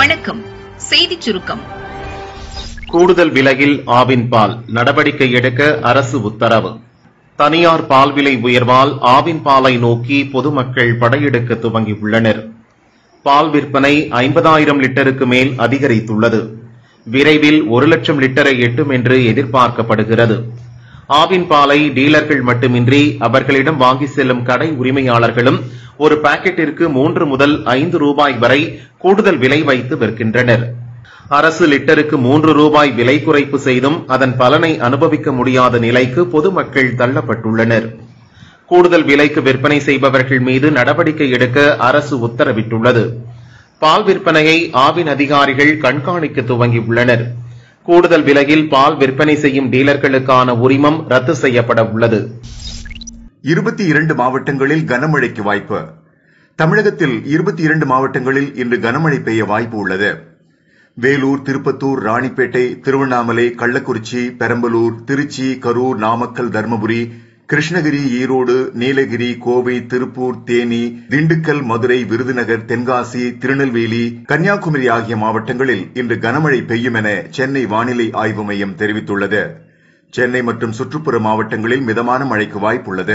வணக்கம் செய்திச் சுருக்கம் கூடுதல் விலையில் ஆவின் பால் நடவடிக்கை எடுக்க அரசு உத்தரவு தனியார் பால் விலை உயர்வால் ஆவின் பாலை நோக்கி பொதுமக்கள் படையெடுக்க துவங்கியுள்ளனர் பால் விற்பனை ஐம்பதாயிரம் லிட்டருக்கு மேல் அதிகரித்துள்ளது விரைவில் ஒரு லட்சம் லிட்டரை எட்டும் என்று எதிர்பார்க்கப்படுகிறது ஆவின் பாலை டீலர்கள் மட்டுமின்றி அவர்களிடம் வாங்கி செல்லும் கடை உரிமையாளர்களும் ஒரு பாக்கெட்டிற்கு மூன்று முதல் ஐந்து ரூபாய் வரை கூடுதல் விலை வைத்து விற்கின்றனர் அரசு லிட்டருக்கு மூன்று ரூபாய் விலை குறைப்பு செய்தும் அதன் பலனை அனுபவிக்க முடியாத நிலைக்கு பொதுமக்கள் தள்ளப்பட்டுள்ளனர் கூடுதல் விலைக்கு விற்பனை செய்பவர்கள் மீது நடவடிக்கை எடுக்க அரசு உத்தரவிட்டுள்ளது பால் விற்பனையை ஆவின் அதிகாரிகள் கண்காணிக்க துவங்கியுள்ளனர் கூடுதல் விலையில் பால் விற்பனை செய்யும் டீலர்களுக்கான உரிமம் ரத்து செய்யப்பட உள்ளது இருபத்தி இரண்டு மாவட்டங்களில் கனமழைக்கு வாய்ப்பு தமிழகத்தில் இருபத்தி இரண்டு மாவட்டங்களில் இன்று கனமழை பெய்ய வாய்ப்பு உள்ளது வேலூர் திருப்பத்தூர் ராணிப்பேட்டை திருவண்ணாமலை கள்ளக்குறிச்சி பெரம்பலூர் திருச்சி கரூர் நாமக்கல் தருமபுரி கிருஷ்ணகிரி ஈரோடு நீலகிரி கோவை திருப்பூர் தேனி திண்டுக்கல் மதுரை விருதுநகர் தென்காசி திருநெல்வேலி கன்னியாகுமரி ஆகிய மாவட்டங்களில் இன்று கனமழை பெய்யும் என சென்னை வானிலை ஆய்வு மையம் தெரிவித்துள்ளது சென்னை மற்றும் சுற்றுப்புற மாவட்டங்களில் மிதமான மழைக்கு வாய்ப்புள்ளது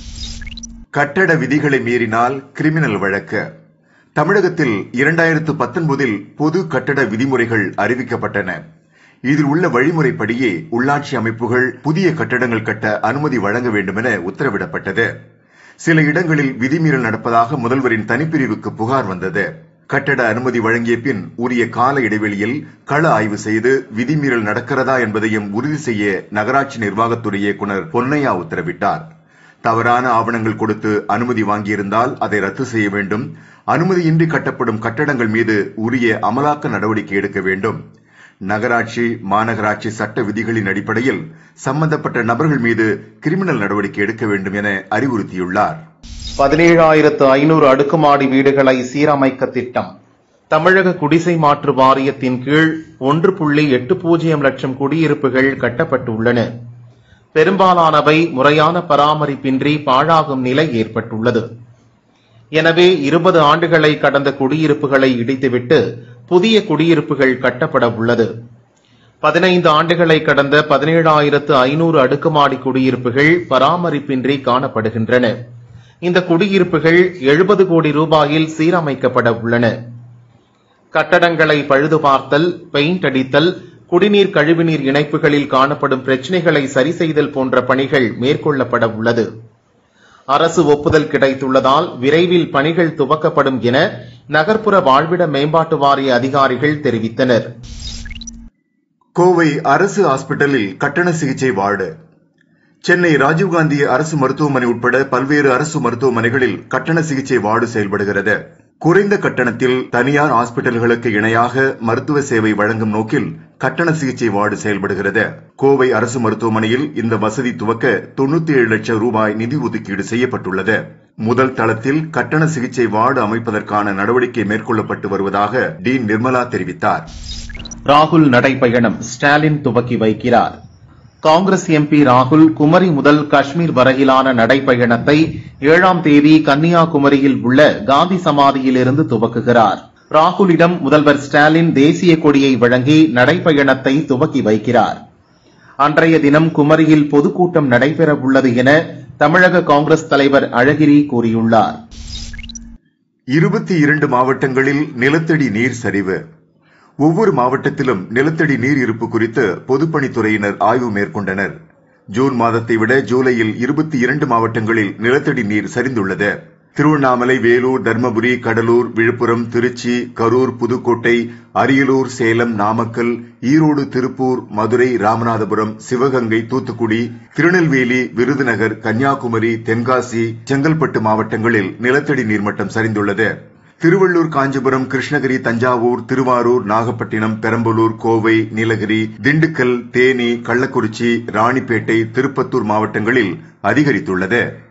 கட்டட விதிகளை மீறினால் கிரிமினல் வழக்கு தமிழகத்தில் இரண்டாயிரத்து பத்தொன்பதில் பொது கட்டட விதிமுறைகள் அறிவிக்கப்பட்டன இதில் உள்ள வழிமுறைப்படியே உள்ளாட்சி அமைப்புகள் புதிய கட்டடங்கள் கட்ட அனுமதி வழங்க வேண்டும் என உத்தரவிடப்பட்டது சில இடங்களில் விதிமீறல் நடப்பதாக முதல்வரின் தனிப்பிரிவுக்கு புகார் வந்தது கட்டட அனுமதி வழங்கிய பின் உரிய கால இடைவெளியில் கள ஆய்வு செய்து விதிமீறல் நடக்கிறதா என்பதையும் உறுதி செய்ய நகராட்சி நிர்வாகத்துறை இயக்குநர் பொன்னையா உத்தரவிட்டார் தவறான ஆவணங்கள் கொடுத்து அனுமதி வாங்கியிருந்தால் அதை ரத்து செய்ய வேண்டும் அனுமதியின்றி கட்டப்படும் கட்டடங்கள் மீது உரிய அமலாக்க நடவடிக்கை எடுக்க வேண்டும் நகராட்சி மாநகராட்சி சட்ட விதிகளின் அடிப்படையில் சம்பந்தப்பட்ட நபர்கள் மீது கிரிமினல் நடவடிக்கை எடுக்க வேண்டும் என அறிவுறுத்தியுள்ளார் பதினேழாயிரத்து ஐநூறு அடுக்குமாடி வீடுகளை சீரமைக்க திட்டம் தமிழக குடிசை மாற்று வாரியத்தின் கீழ் ஒன்று புள்ளி எட்டு பூஜ்ஜியம் லட்சம் குடியிருப்புகள் கட்டப்பட்டுள்ளன பெரும்பாலானவை முறையான பராமரிப்பின்றி பாழாகும் நிலை ஏற்பட்டுள்ளது எனவே இருபது ஆண்டுகளை கடந்த குடியிருப்புகளை இடித்துவிட்டு புதிய குடியிருப்புகள் கட்டப்பட உள்ளது பதினைந்து ஆண்டுகளை கடந்த பதினேழாயிரத்து ஐநூறு அடுக்குமாடி குடியிருப்புகள் பராமரிப்பின்றி காணப்படுகின்றன இந்த குடியிருப்புகள் எழுபது கோடி ரூபாயில் சீரமைக்கப்பட உள்ளன கட்டடங்களை பழுது பார்த்தல் பெயிண்ட் அடித்தல் குடிநீர் கழிவுநீர் இணைப்புகளில் காணப்படும் பிரச்சினைகளை சரி செய்தல் போன்ற பணிகள் மேற்கொள்ளப்பட உள்ளது அரசு ஒப்புதல் கிடைத்துள்ளதால் விரைவில் பணிகள் துவக்கப்படும் என நகர்ப்புற வாழ்விட மேம்பாட்டு வாரிய அதிகாரிகள் தெரிவித்தனர் கோவை அரசு ஹாஸ்பிட்டலில் கட்டண சிகிச்சை வார்டு சென்னை ராஜீவ்காந்தி அரசு மருத்துவமனை உட்பட பல்வேறு அரசு மருத்துவமனைகளில் கட்டண சிகிச்சை வார்டு செயல்படுகிறது குறைந்த கட்டணத்தில் தனியார் ஹாஸ்பிட்டல்களுக்கு இணையாக மருத்துவ சேவை வழங்கும் நோக்கில் கட்டண சிகிச்சை வார்டு செயல்படுகிறது கோவை அரசு மருத்துவமனையில் இந்த வசதி துவக்க தொண்ணூத்தி ஏழு லட்சம் ரூபாய் நிதி ஒதுக்கீடு செய்யப்பட்டுள்ளது முதல் தளத்தில் கட்டண சிகிச்சை வார்டு அமைப்பதற்கான நடவடிக்கை மேற்கொள்ளப்பட்டு வருவதாக டீன் நிர்மலா தெரிவித்தார் ராகுல் நடைபயணம் ஸ்டாலின் துவக்கி வைக்கிறார் காங்கிரஸ் எம்பி ராகுல் குமரி முதல் காஷ்மீர் வரையிலான நடைபயணத்தை ஏழாம் தேதி கன்னியாகுமரியில் உள்ள காந்தி சமாதியிலிருந்து துவக்குகிறார் ராகுலிடம் முதல்வர் ஸ்டாலின் தேசிய கொடியை வழங்கி நடைபயணத்தை துவக்கி வைக்கிறார் அன்றைய தினம் குமரியில் பொதுக்கூட்டம் நடைபெற உள்ளது என தமிழக காங்கிரஸ் தலைவர் அழகிரி கூறியுள்ளார் இருபத்தி இரண்டு மாவட்டங்களில் நிலத்தடி நீர் சரிவு ஒவ்வொரு மாவட்டத்திலும் நிலத்தடி நீர் இருப்பு குறித்து பொதுப்பணித்துறையினர் ஆய்வு மேற்கொண்டனர் ஜூன் மாதத்தை விட ஜூலையில் இருபத்தி இரண்டு மாவட்டங்களில் நிலத்தடி நீர் சரிந்துள்ளது திருவண்ணாமலை வேலூர் தர்மபுரி கடலூர் விழுப்புரம் திருச்சி கரூர் புதுக்கோட்டை அரியலூர் சேலம் நாமக்கல் ஈரோடு திருப்பூர் மதுரை ராமநாதபுரம் சிவகங்கை தூத்துக்குடி திருநெல்வேலி விருதுநகர் கன்னியாகுமரி தென்காசி செங்கல்பட்டு மாவட்டங்களில் நிலத்தடி நீர்மட்டம் சரிந்துள்ளது திருவள்ளூர் காஞ்சிபுரம் கிருஷ்ணகிரி தஞ்சாவூர் திருவாரூர் நாகப்பட்டினம் பெரம்பலூர் கோவை நீலகிரி திண்டுக்கல் தேனி கள்ளக்குறிச்சி ராணிப்பேட்டை திருப்பத்தூர் மாவட்டங்களில் அதிகரித்துள்ளது